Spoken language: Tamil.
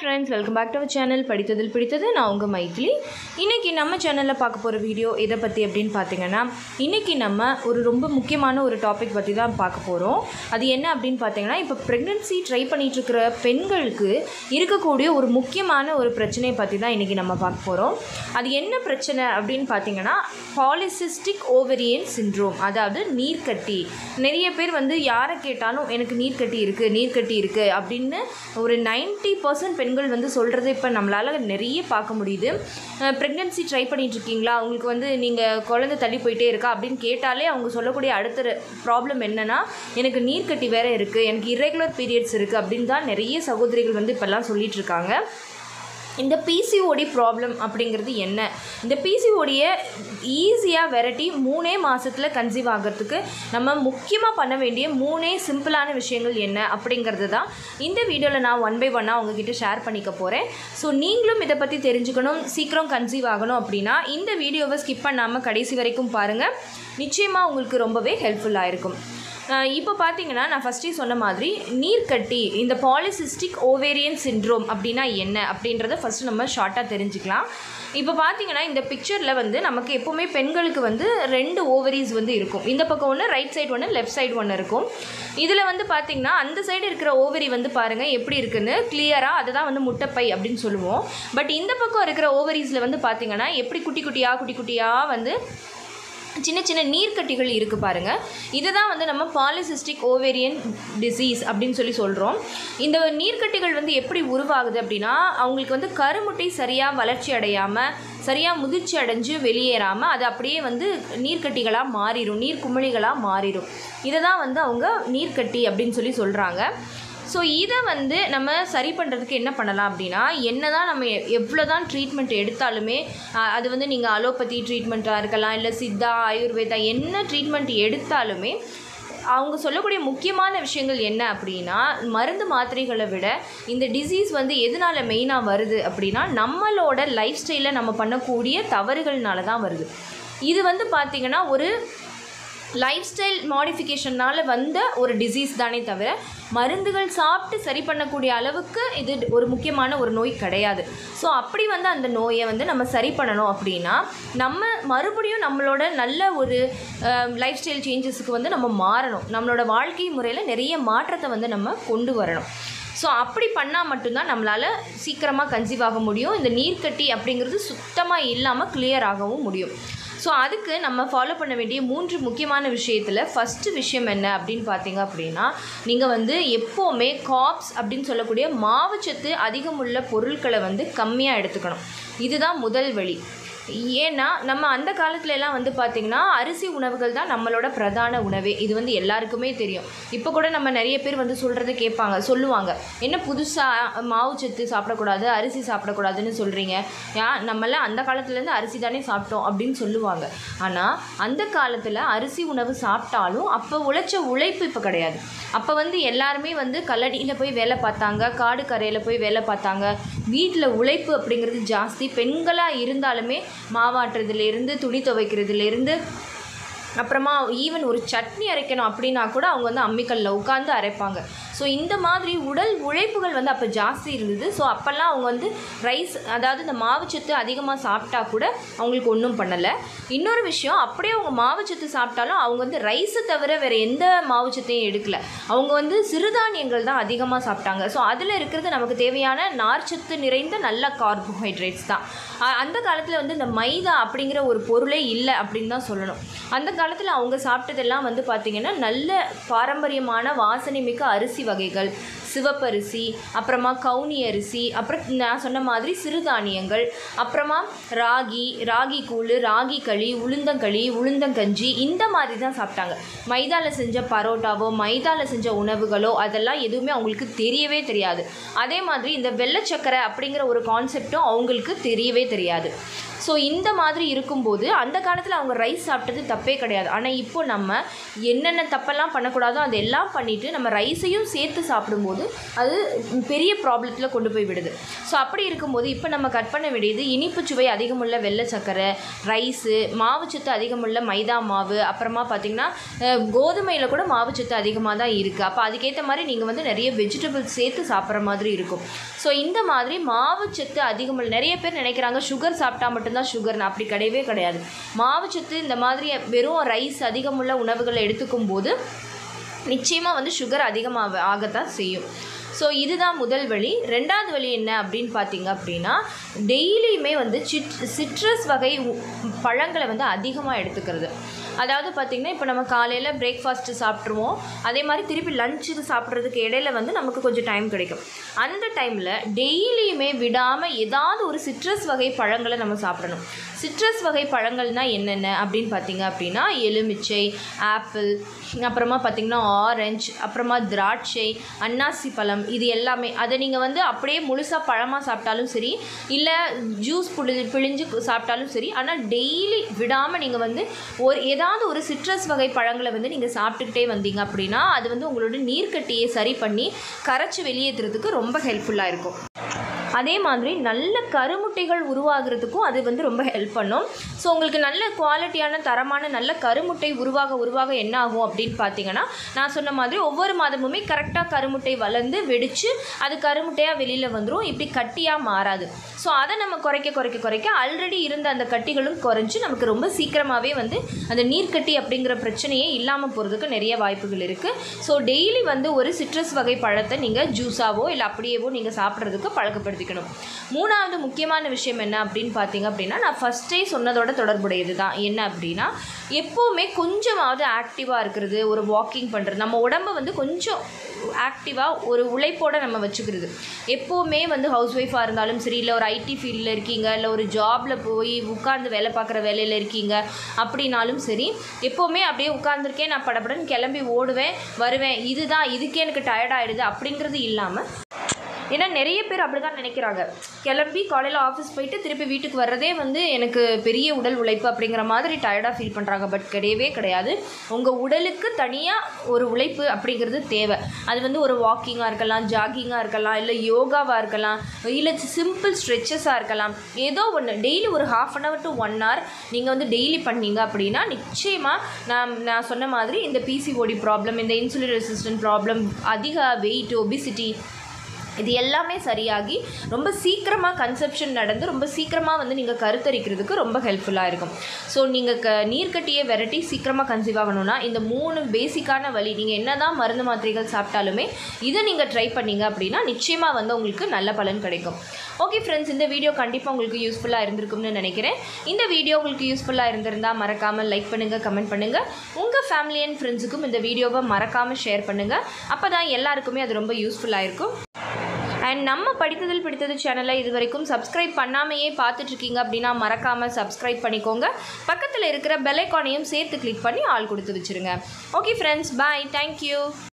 friends welcome back to our channel படித்ததில் பிடித்தது நான் உங்கள் மைத்திலி இன்றைக்கி நம்ம சேனலில் பார்க்க போகிற வீடியோ எதை பற்றி அப்படின்னு பார்த்தீங்கன்னா இன்றைக்கி நம்ம ஒரு ரொம்ப முக்கியமான ஒரு டாபிக் பற்றி தான் பார்க்க போகிறோம் அது என்ன அப்படின்னு பார்த்தீங்கன்னா இப்போ ப்ரெக்னென்சி ட்ரை பண்ணிகிட்ருக்கிற பெண்களுக்கு இருக்கக்கூடிய ஒரு முக்கியமான ஒரு பிரச்சனையை பற்றி தான் இன்றைக்கி நம்ம பார்க்க போகிறோம் அது என்ன பிரச்சனை அப்படின்னு பார்த்தீங்கன்னா பாலிசிஸ்டிக் ஓவரியன் சிண்ட்ரோம் அதாவது நீர்க்கட்டி நிறைய பேர் வந்து யாரை கேட்டாலும் எனக்கு நீர்க்கட்டி இருக்குது நீர்க்கட்டி இருக்குது அப்படின்னு ஒரு 90% பர்சன்ட் பெண்கள் வந்து சொல்கிறது இப்போ நம்மளால் நிறைய பார்க்க முடியுது ப்ரெக்னென்சி ட்ரை பண்ணிட்டு இருக்கீங்களா உங்களுக்கு வந்து நீங்கள் குழந்தை தள்ளி போயிட்டே இருக்கா அப்படின்னு கேட்டாலே அவங்க சொல்லக்கூடிய அடுத்த ப்ராப்ளம் என்னென்னா எனக்கு நீர்க்கட்டி வேறு இருக்குது எனக்கு irregular பீரியட்ஸ் இருக்குது அப்படின்னு தான் நிறைய சகோதரிகள் வந்து இப்போல்லாம் சொல்லிட்டு இருக்காங்க இந்த பிசிஓடி ப்ராப்ளம் அப்படிங்கிறது என்ன இந்த பிசிஓடியை ஈஸியாக வெரைட்டி மூணே மாதத்தில் கன்சீவ் ஆகிறதுக்கு நம்ம முக்கியமாக பண்ண வேண்டிய மூணே சிம்பிளான விஷயங்கள் என்ன அப்படிங்கிறது தான் இந்த வீடியோவில் நான் ஒன் பை ஒன்னாக உங்ககிட்ட ஷேர் பண்ணிக்க போகிறேன் ஸோ நீங்களும் இதை பற்றி தெரிஞ்சுக்கணும் சீக்கிரம் கன்சீவ் ஆகணும் அப்படின்னா இந்த வீடியோவை ஸ்கிப் பண்ணாமல் கடைசி வரைக்கும் பாருங்கள் நிச்சயமாக உங்களுக்கு ரொம்பவே ஹெல்ப்ஃபுல்லாக இருக்கும் அஹ் இப்போ பார்த்தீங்கன்னா நான் ஃபஸ்ட்டே சொன்ன மாதிரி நீர்க்கட்டி இந்த பாலிசிஸ்டிக் ஓவேரியன் சிண்ட்ரோம் அப்படின்னா என்ன அப்படின்றத ஃபஸ்ட்டு நம்ம ஷார்ட்டாக தெரிஞ்சுக்கலாம் இப்போ பார்த்தீங்கன்னா இந்த பிக்சரில் வந்து நமக்கு எப்போவுமே பெண்களுக்கு வந்து ரெண்டு ஓவரிஸ் வந்து இருக்கும் இந்த பக்கம் ஒன்று ரைட் சைடு ஒன்று லெஃப்ட் சைடு ஒன்று இருக்கும் இதில் வந்து பார்த்தீங்கன்னா அந்த சைடு இருக்கிற ஓவரி வந்து பாருங்கள் எப்படி இருக்குன்னு கிளியராக அதை தான் வந்து முட்டைப்பை அப்படின்னு சொல்லுவோம் பட் இந்த பக்கம் இருக்கிற ஓவரிஸில் வந்து பார்த்தீங்கன்னா எப்படி குட்டி குட்டியாக குட்டி குட்டியாக வந்து சின்ன சின்ன நீர்க்கட்டிகள் இருக்குது பாருங்கள் இதை தான் வந்து நம்ம பாலிசிஸ்டிக் ஓவேரியன் டிசீஸ் அப்படின்னு சொல்லி சொல்கிறோம் இந்த நீர்க்கட்டிகள் வந்து எப்படி உருவாகுது அப்படின்னா அவங்களுக்கு வந்து கருமுட்டை சரியாக வளர்ச்சி அடையாமல் சரியாக முதிர்ச்சி அடைஞ்சு வெளியேறாமல் அது அப்படியே வந்து நீர்க்கட்டிகளாக மாறிடும் நீர் குமிழிகளாக மாறிடும் இதை தான் வந்து அவங்க நீர்க்கட்டி அப்படின்னு சொல்லி சொல்கிறாங்க ஸோ இதை வந்து நம்ம சரி பண்ணுறதுக்கு என்ன பண்ணலாம் அப்படின்னா என்ன தான் நம்ம எவ்வளோ தான் ட்ரீட்மெண்ட் எடுத்தாலுமே அஹ், அது வந்து நீங்கள் அலோபதி ட்ரீட்மெண்ட்டாக இருக்கலாம் இல்லை சித்தா ஆயுர்வேதா என்ன ட்ரீட்மெண்ட் எடுத்தாலுமே அவங்க சொல்லக்கூடிய முக்கியமான விஷயங்கள் என்ன அப்படின்னா மருந்து மாத்திரைகளை விட இந்த டிசீஸ் வந்து எதனால் மெயினாக வருது அப்படின்னா நம்மளோட லைஃப் ஸ்டைலில் நம்ம பண்ணக்கூடிய தவறுகள்னால தான் வருது இது வந்து பார்த்திங்கன்னா ஒரு லைஃப் ஸ்டைல் மாடிஃபிகேஷனால் வந்த ஒரு டிசீஸ் தானே தவிர மருந்துகள் சாப்பிட்டு சரி பண்ணக்கூடிய அளவுக்கு இது ஒரு முக்கியமான ஒரு நோய் கிடையாது ஸோ அப்படி வந்து அந்த நோயை வந்து நம்ம சரி பண்ணணும் அப்படின்னா நம்ம மறுபடியும் நம்மளோட நல்ல ஒரு லைஃப் ஸ்டைல் சேஞ்சஸுக்கு வந்து நம்ம மாறணும் நம்மளோட வாழ்க்கை முறையில் நிறைய மாற்றத்தை வந்து நம்ம கொண்டு வரணும் ஸோ அப்படி பண்ணால் மட்டும்தான் நம்மளால் சீக்கிரமாக கன்சீவ் ஆக முடியும் இந்த நீர்க்கட்டி அப்படிங்கிறது சுத்தமாக இல்லாமல் கிளியர் ஆகவும் முடியும் ஸோ அதுக்கு நம்ம ஃபாலோ பண்ண வேண்டிய மூன்று முக்கியமான விஷயத்தில் ஃபஸ்ட்டு விஷயம் என்ன அப்படின்னு பார்த்தீங்க அப்படின்னா நீங்கள் வந்து எப்போவுமே காப்ஸ் அப்படின்னு சொல்லக்கூடிய மாவுச்சத்து அதிகமுள்ள பொருட்களை வந்து கம்மியாக எடுத்துக்கணும் இதுதான் முதல் வழி ஏன்னா நம்ம அந்த காலத்துல எல்லாம் வந்து பார்த்திங்கன்னா அரிசி உணவுகள் தான் நம்மளோட பிரதான உணவே இது வந்து எல்லாருக்குமே தெரியும் இப்போ கூட நம்ம நிறைய பேர் வந்து சொல்கிறது கேட்பாங்க சொல்லுவாங்க என்ன புதுசாக மாவுச்சத்து சாப்பிடக்கூடாது அரிசி சாப்பிடக்கூடாதுன்னு சொல்கிறீங்க ஏன் நம்மளாம் அந்த காலத்துலேருந்து அரிசி தானே சாப்பிட்டோம் அப்படின்னு சொல்லுவாங்க ஆனால் அந்த காலத்தில் அரிசி உணவு சாப்பிட்டாலும் அப்போ உழைச்ச உழைப்பு இப்போ கிடையாது அப்போ வந்து எல்லாருமே வந்து கல்லடியில் போய் வேலை பார்த்தாங்க காடு கரையில் போய் வேலை பார்த்தாங்க வீட்டில் உழைப்பு அப்படிங்கிறது ஜாஸ்தி பெண்களாக இருந்தாலுமே மாவாட்டுறதுலேருந்து துணி துவைக்கிறதுலேருந்து அப்புறமா ஈவன் ஒரு சட்னி அரைக்கணும் அப்படின்னா கூட அவங்க வந்து அம்மிக்கல்ல உட்காந்து அரைப்பாங்க ஸோ இந்த மாதிரி உடல் உழைப்புகள் வந்து அப்போ ஜாஸ்தி இருந்தது ஸோ அப்போல்லாம் அவங்க வந்து ரைஸ் அதாவது இந்த மாவுச்சத்து அதிகமாக சாப்பிட்டா கூட அவங்களுக்கு ஒன்றும் பண்ணலை இன்னொரு விஷயம் அப்படியே அவங்க மாவுச்சத்து சாப்பிட்டாலும் அவங்க வந்து ரைஸை தவிர வேறு எந்த மாவுச்சத்தையும் எடுக்கல அவங்க வந்து சிறுதானியங்கள் தான் அதிகமாக சாப்பிட்டாங்க ஸோ அதில் இருக்கிறது நமக்கு தேவையான நார்ச்சத்து நிறைந்த நல்ல கார்போஹைட்ரேட்ஸ் தான் அ- அந்த காலத்தில் வந்து இந்த மைதா அப்படிங்கிற ஒரு பொருளே இல்லை அப்படின்னு தான் சொல்லணும் அந்த காலத்தில் அவங்க சாப்பிட்டதெல்லாம் வந்து பார்த்திங்கன்னா நல்ல பாரம்பரியமான வாசனை மிக்க அரிசி வகைகள் சிவப்பரிசி அப்புறமா கவுனி அரிசி அப்புறம் நான் சொன்ன மாதிரி சிறுதானியங்கள் அப்புறமா ராகி ராகி கூழ் ராகி களி உளுந்தங்களி உளுந்தங்கஞ்சி இந்த மாதிரி தான் சாப்பிட்டாங்க மைதாவில் செஞ்ச பரோட்டாவோ மைதாவில் செஞ்ச உணவுகளோ அதெல்லாம் எதுவுமே அவங்களுக்கு தெரியவே தெரியாது அதே மாதிரி இந்த வெள்ளை சக்கரை அப்படிங்கிற ஒரு கான்செப்டும் அவங்களுக்கு தெரியவே தெரியாது ஸோ இந்த மாதிரி இருக்கும்போது அந்த காலத்தில் அவங்க ரைஸ் சாப்பிட்டது தப்பே கிடையாது ஆனால் இப்போ நம்ம என்னென்ன தப்பெல்லாம் பண்ணக்கூடாதோ அதெல்லாம் பண்ணிவிட்டு நம்ம ரைஸையும் சேர்த்து சாப்பிடும்போது அது பெரிய ப்ராப்ளத்தில் கொண்டு போய் விடுது ஸோ அப்படி இருக்கும்போது இப்போ நம்ம கட் பண்ண வேண்டியது இனிப்பு சுவை அதிகமுள்ள வெள்ளை சர்க்கரை ரைஸு மாவுச்சத்து அதிகமுள்ள மைதா மாவு அப்புறமா பார்த்திங்கன்னா அஹ், கோதுமையில் கூட மாவுச்சத்து அதிகமாக தான் இருக்குது அப்போ அதுக்கேற்ற மாதிரி நீங்கள் வந்து நிறைய வெஜிடபிள்ஸ் சேர்த்து சாப்பிட்ற மாதிரி இருக்கும் ஸோ இந்த மாதிரி மாவுச்சத்து அதிகமுள்ள நிறைய பேர் நினைக்கிறாங்க சுகர் சாப்பிட்டா மட்டும்தான் சுகர்னு அப்படி கிடையவே கிடையாது மாவுச்சத்து இந்த மாதிரி வெறும் ரைஸ் அதிகமுள்ள உணவுகளை எடுத்துக்கும் போது நிச்சயமாக வந்து சுகர் அதிகமாக ஆகத்தான் செய்யும் ஸோ இதுதான் முதல் வழி ரெண்டாவது வழி என்ன அப்படின்னு பார்த்தீங்க அப்படின்னா டெய்லியுமே வந்து சிட் சிட்ரஸ் வகை உ- பழங்களை வந்து அதிகமாக எடுத்துக்கிறது அதாவது பார்த்திங்கன்னா இப்போ நம்ம காலையில் பிரேக்ஃபாஸ்ட்டு சாப்பிட்ருவோம் அதே மாதிரி திருப்பி லஞ்சு சாப்பிட்றதுக்கு இடையில வந்து நமக்கு கொஞ்சம் டைம் கிடைக்கும் அந்த டைமில் டெய்லியுமே விடாமல் ஏதாவது ஒரு சிட்ரஸ் வகை பழங்களை நம்ம சாப்பிடணும் சிட்ரஸ் வகை பழங்கள்னால் என்னென்ன அப்படின்னு பார்த்தீங்க அப்படின்னா எலுமிச்சை ஆப்பிள் அப்புறமா பார்த்திங்கன்னா ஆரஞ்சு அப்புறமா திராட்சை அன்னாசி பழம் இது எல்லாமே அதை நீங்கள் வந்து அப்படியே முழுசாக பழமாக சாப்பிட்டாலும் சரி இல்லை ஜூஸ் புளி பிழிஞ்சு சாப்பிட்டாலும் சரி ஆனால் டெய்லி விடாமல் நீங்கள் வந்து ஒரு ஏதாவது ஒரு சிட்ரஸ் வகை பழங்களை வந்து நீங்கள் சாப்பிட்டுக்கிட்டே வந்தீங்க அப்படின்னா அது வந்து உங்களோட நீர்க்கட்டியை சரி பண்ணி கரைச்சி வெளியேற்றுறதுக்கு ரொம்ப ஹெல்ப்ஃபுல்லாக இருக்கும் அதே மாதிரி நல்ல கருமுட்டைகள் உருவாகிறதுக்கும் அது வந்து ரொம்ப ஹெல்ப் பண்ணும் ஸோ உங்களுக்கு நல்ல குவாலிட்டியான தரமான நல்ல கருமுட்டை உருவாக உருவாக என்ன ஆகும் அப்படின்னு பார்த்தீங்கன்னா நான் சொன்ன மாதிரி ஒவ்வொரு மாதமுமே கரெக்டாக கருமுட்டை வளர்ந்து வெடித்து அது கருமுட்டையாக வெளியில் வந்துடும் இப்படி கட்டியாக மாறாது ஸோ அதை நம்ம குறைக்க குறைக்க குறைக்க ஆல்ரெடி இருந்த அந்த கட்டிகளும் குறைஞ்சு நமக்கு ரொம்ப சீக்கிரமாகவே வந்து அந்த நீர்க்கட்டி அப்படிங்கிற பிரச்சனையே இல்லாமல் போகிறதுக்கு நிறைய வாய்ப்புகள் இருக்குது ஸோ டெய்லி வந்து ஒரு சிட்ரஸ் வகை பழத்தை நீங்கள் ஜூஸாவோ இல்லை அப்படியேவோ நீங்கள் சாப்பிட்றதுக்கு பழக்கப்படுத்திக்கணும் மூணாவது முக்கியமான விஷயம் என்ன அப்படின்னு பார்த்தீங்க அப்படின்னா நான் ஃபஸ்ட்டே சொன்னதோட தொடர்புடையது தான் என்ன அப்படின்னா எப்போவுமே கொஞ்சமாவது ஆக்டிவாக இருக்கிறது ஒரு வாக்கிங் பண்ணுறது நம்ம உடம்ப வந்து கொஞ்சம் ஆக்டிவாக ஒரு உழைப்போடு நம்ம வச்சுக்கிறது எப்போவுமே வந்து ஹவுஸ் ஒய்ஃபாக இருந்தாலும் சரி இல்லை ஒரு ஐடி ஃபீல்டில் இருக்கீங்க இல்லை ஒரு ஜாபில் போய் உட்கார்ந்து வேலை பார்க்குற வேலையில் இருக்கீங்க அப்படின்னாலும் சரி எப்போவுமே அப்படியே உட்காந்துருக்கேன் நான் படபடன்னு கிளம்பி ஓடுவேன் வருவேன் இதுதான் இதுக்கே எனக்கு டயர்ட் ஆகிடுது அப்படிங்கிறது இல்லாமல் ஏன்னா நிறைய பேர் அப்படி தான் நினைக்கிறாங்க கிளம்பி காலையில் ஆஃபீஸ் போயிட்டு திருப்பி வீட்டுக்கு வர்றதே வந்து எனக்கு பெரிய உடல் உழைப்பு அப்படிங்கிற மாதிரி டயர்டாக ஃபீல் பண்ணுறாங்க பட் கிடையவே கிடையாது உங்கள் உடலுக்கு தனியாக ஒரு உழைப்பு அப்படிங்கிறது தேவை அது வந்து ஒரு வாக்கிங்காக இருக்கலாம் ஜாகிங்காக இருக்கலாம் இல்லை யோகாவாக இருக்கலாம் இல்லை சிம்பிள் ஸ்ட்ரெச்சஸாக இருக்கலாம் ஏதோ ஒன்று டெய்லி ஒரு half an hour to one hour நீங்கள் வந்து டெய்லி பண்ணீங்க அப்படின்னா நிச்சயமாக நான் நான் சொன்ன மாதிரி இந்த பிசிஓடி ப்ராப்ளம் இந்த இன்சுலின் ரெசிஸ்டன்ட் ப்ராப்ளம் அதிக வெயிட் ஒபிசிட்டி இது எல்லாமே சரியாகி ரொம்ப சீக்கிரமாக கன்செப்ஷன் நடந்து ரொம்ப சீக்கிரமாக வந்து நீங்கள் கருத்தரிக்கிறதுக்கு ரொம்ப ஹெல்ப்ஃபுல்லாக இருக்கும் ஸோ நீங்கள் க நீர்க்கட்டியை விரட்டி சீக்கிரமாக கன்சீவ் ஆகணும்னா இந்த மூணு பேசிக்கான வழி நீங்கள் என்ன தான் மருந்து மாத்திரைகள் சாப்பிட்டாலுமே இதை நீங்கள் ட்ரை பண்ணீங்க அப்படின்னா நிச்சயமாக வந்து உங்களுக்கு நல்ல பலன் கிடைக்கும் ஓகே ஃப்ரெண்ட்ஸ் இந்த வீடியோ கண்டிப்பாக உங்களுக்கு யூஸ்ஃபுல்லாக இருந்திருக்கும்னு நினைக்கிறேன் இந்த வீடியோ உங்களுக்கு யூஸ்ஃபுல்லாக இருந்திருந்தால் மறக்காமல் லைக் பண்ணுங்கள் கமெண்ட் பண்ணுங்கள் உங்கள் ஃபேமிலி அண்ட் ஃப்ரெண்ட்ஸுக்கும் இந்த வீடியோவை மறக்காமல் ஷேர் பண்ணுங்கள் அப்போ தான் எல்லாருக்குமே அது ரொம்ப யூஸ்ஃபுல்லாக இருக்கும் அண்ட் நம்ம படித்ததில் பிடித்தது சேனலை இது வரைக்கும் சப்ஸ்கிரைப் பண்ணாமையே பார்த்துட்ருக்கீங்க அப்படின்னா மறக்காமல் சப்ஸ்கிரைப் பண்ணிக்கோங்க பக்கத்தில் இருக்கிற பெல் ஐக்கானையும் சேர்த்து கிளிக் பண்ணி ஆள் கொடுத்து வச்சுருங்க ஓகே ஃப்ரெண்ட்ஸ் பாய் தேங்க்யூ